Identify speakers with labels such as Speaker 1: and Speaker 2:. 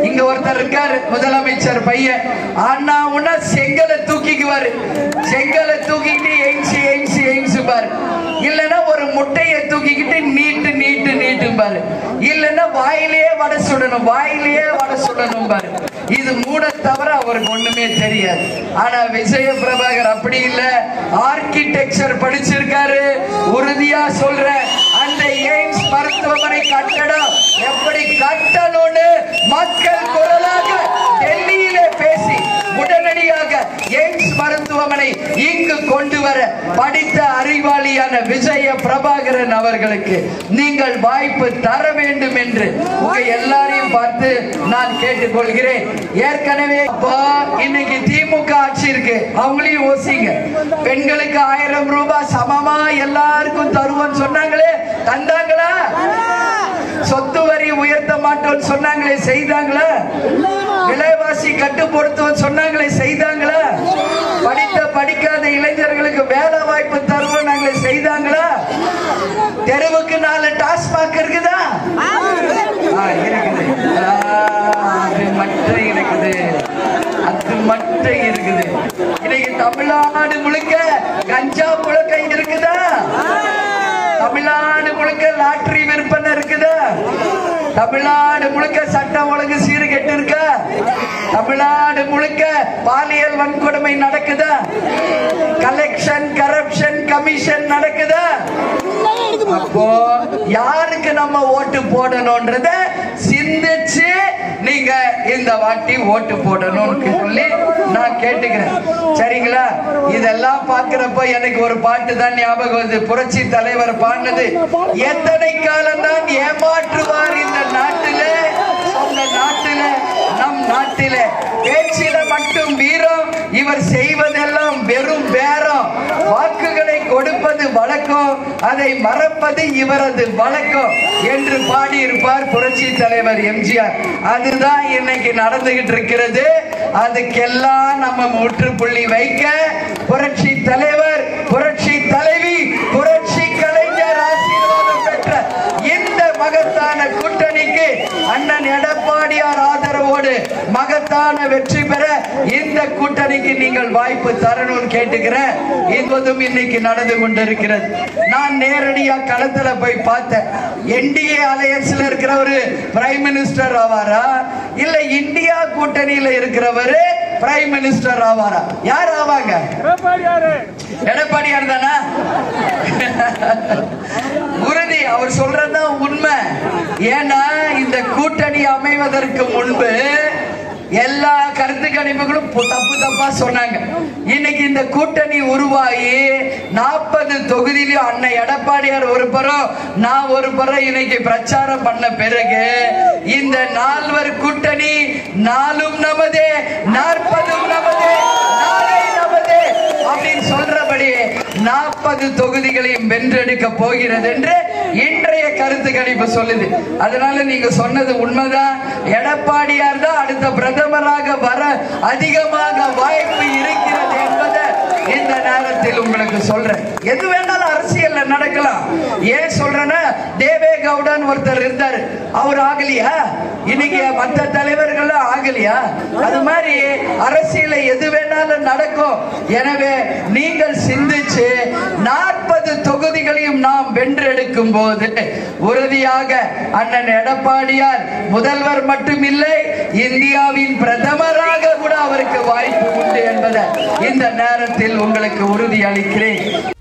Speaker 1: இங்க ஒருத்தர் இருக்காரு முதலமைச்சர் பையன் ஆனா உன்னா செங்கலை தூக்கிக்குவாரு செங்கலை தூக்கிக்கிட்டு எய்ம்ஸ் எய்ம்ஸ் எய்ம்ஸ் பாரு இல்லைன்னா ஒரு முட்டையை தூக்கிக்கிட்டு நீட்டு நீட்டு நீட்டு பாரு இல்லைன்னா வாயிலேயே வடை சுடணும் வாயிலேயே வடை சுடணும் பாரு இது மூட தவிர அவருக்கு ஒண்ணுமே தெரியாது ஆனா விஜய பிரபாகர் அப்படி இல்ல ஆர்கிடெக்சர் படிச்சிருக்காரு உறுதியா சொல்றேன் அந்த எய்ம்ஸ் மருத்துவமனை கட்டடம் எப்படி கட்டணும்னு மக்கள் குரலாக டெல்லியிலே பேசி உடனடியாக எய்ம்ஸ் மருத்துவமனை இங்கு கொண்டு வர படித்த அறிவாளியான விஜய பிரபாகரன் அவர்களுக்கு நீங்கள் வாய்ப்பு தர வேண்டும் என்று உங்க எல்லாரையும் பார்த்து நான் கேட்டுக்கொள்கிறேன் ஏற்கனவே அப்போ இன்னைக்கு திமுக ஆட்சி இருக்கு அவங்களையும் யோசிங்க பெண்களுக்கு ஆயிரம் ரூபாய் சமமா எல்லாருக்கும் தருவோம்னு சொன்னாங்களே தந்தாங்களா சொத்து வரி உயர்த்த மாட்டோம்னு சொன்னாங்களே செய்தாங்களா விலைவாசி கட்டுப்படுத்துவோம் சொன்னாங்களே செய்தாங்களா படித்த படிக்காத இளைஞர்களுக்கு வேலை வாய்ப்பு தருவோம் நாங்களே செய்தாங்களா தெருவுக்கு நாலு டாஸ்மாக் இருக்குதா ஆ, இருக்குது ஆ, அது மட்டும் இருக்குது அது மட்டும் இருக்குது இன்னைக்கு தமிழ்நாடு முழுக்க கஞ்சா புழக்கம் இருக்குதா தமிழ்நாடு முழுக்க லாட்டரி விற்பனை இருக்குதா தமிழ்நாடு முழுக்க சட்டம் ஒழுங்கு சீர்கெட்டு இருக்கா தமிழ்நாடு முழுக்க பாலியல் வன்கொடுமை நடக்குதா கலெக்ஷன் கரப்ஷன் கமிஷன் நடக்குதா அப்போ யாருக்கு நம்ம ஓட்டு போடணும்ன்றத சிந்திச்சு நீங்க இந்த வாட்டி ஓட்டு போடணும்னு சொல்லி நான் கேட்டுக்கிறேன் சரிங்களா இதெல்லாம் பாக்குறப்ப எனக்கு ஒரு பாட்டு தான் ஞாபகம் வருது புரட்சி தலைவர் பாடினது எத்தனை காலம் தான் ஏமாற்றுவார் இந்த நாட்டிலே சொந்த நாட்டிலே நம் நாட்டிலே பேச்சில மட்டும் வீரம் இவர் செய்வதெல்லாம் வெறும் பேரம் வாக்குகளை கொடுப்பது வழக்கம் அதை மறப்பது இவரது வழக்கம் என்று பாடியிருப்பார் புரட்சி தலைவர் எம்ஜிஆர் அதுதான் இன்னைக்கு நடந்துகிட்டு இருக்கிறது அதுக்கெல்லாம் நம்ம முற்றுப்புள்ளி வைக்க புரட்சி தலைவர் புரட்சி தலைவி புரட்சி கலைஞர் ஆசீர்வாதம் பெற்ற இந்த மகத்தான கூட்டணிக்கு அண்ணன் எடப்பாடியார் ஆதரவோடு மகத்தான வெற்றி பெற இந்த கூட்டணிக்கு நீங்கள் வாய்ப்பு தரணும்னு கேட்டுக்கிறேன் என்பதும் இன்னைக்கு நடந்து கொண்டிருக்கிறது நான் நேரடியா களத்துல போய் பார்த்தேன் என்டிஏ அலையன்ஸ்ல இருக்கிறவரு பிரைம் மினிஸ்டர் ஆவாரா இல்ல இந்தியா கூட்டணியில இருக்கிறவரு பிரைம் மினிஸ்டர் ஆவாரா யார் ஆவாங்க எடப்பாடியார் தானா உறுதி அவர் சொல்றதுதான் உண்மை ஏன்னா இந்த கூட்டணி அமைவதற்கு முன்பு எல்லா கருத்து கணிப்புகளும் பு- தப்பு தப்பா சொன்னாங்க இன்னைக்கு இந்த கூட்டணி உருவாகி நாற்பது தொகுதியிலும் அண்ணன் எடப்பாடியார் ஒரு புறம் நான் ஒரு புறம் இன்னைக்கு பிரச்சாரம் பண்ண பிறகு இந்த நால்வர் கூட்டணி நாலும் நமதே நாற்பதும் நமதே நாளை நமதே அப்படின்னு சொல்றபடி நாற்பது தொகுதிகளையும் வென்றெடுக்க போகிறது என்று இன்றைய கருத்து கணிப்பு சொல்லுது அதனால நீங்க சொன்னது உண்மைதான் எடப்பாடியார் தான் அடுத்த பிரதமராக வர அதிகமாக வாய்ப்பு இருக்கிறது என்பதை இந்த நேரத்தில் உங்களுக்கு சொல்றேன் எது வேணாலும் அரசியல்ல நடக்கலாம் ஏன் சொல்றேன்னா தேவே கவுடான்னு ஒருத்தர் இருந்தாரு அவர் ஆகலையா இன்னைக்கு மற்ற தலைவர்கள் ஆகலையா அது மாதிரி அரசியல எது வேணாலும் நடக்கும் எனவே நீங்கள் சிந்திச்சு நாற்பது தொகுதிகளையும் நாம் வென்றெடுக்கும் போது உறுதியாக அண்ணன் எடப்பாடியார் முதல்வர் மட்டுமில்லை இந்தியாவின் பிரதமராக கூட அவருக்கு வாய்ப்பு உண்டு என்பதை இந்த நேரத்தில் உங்களுக்கு உறுதி அளிக்கிறேன்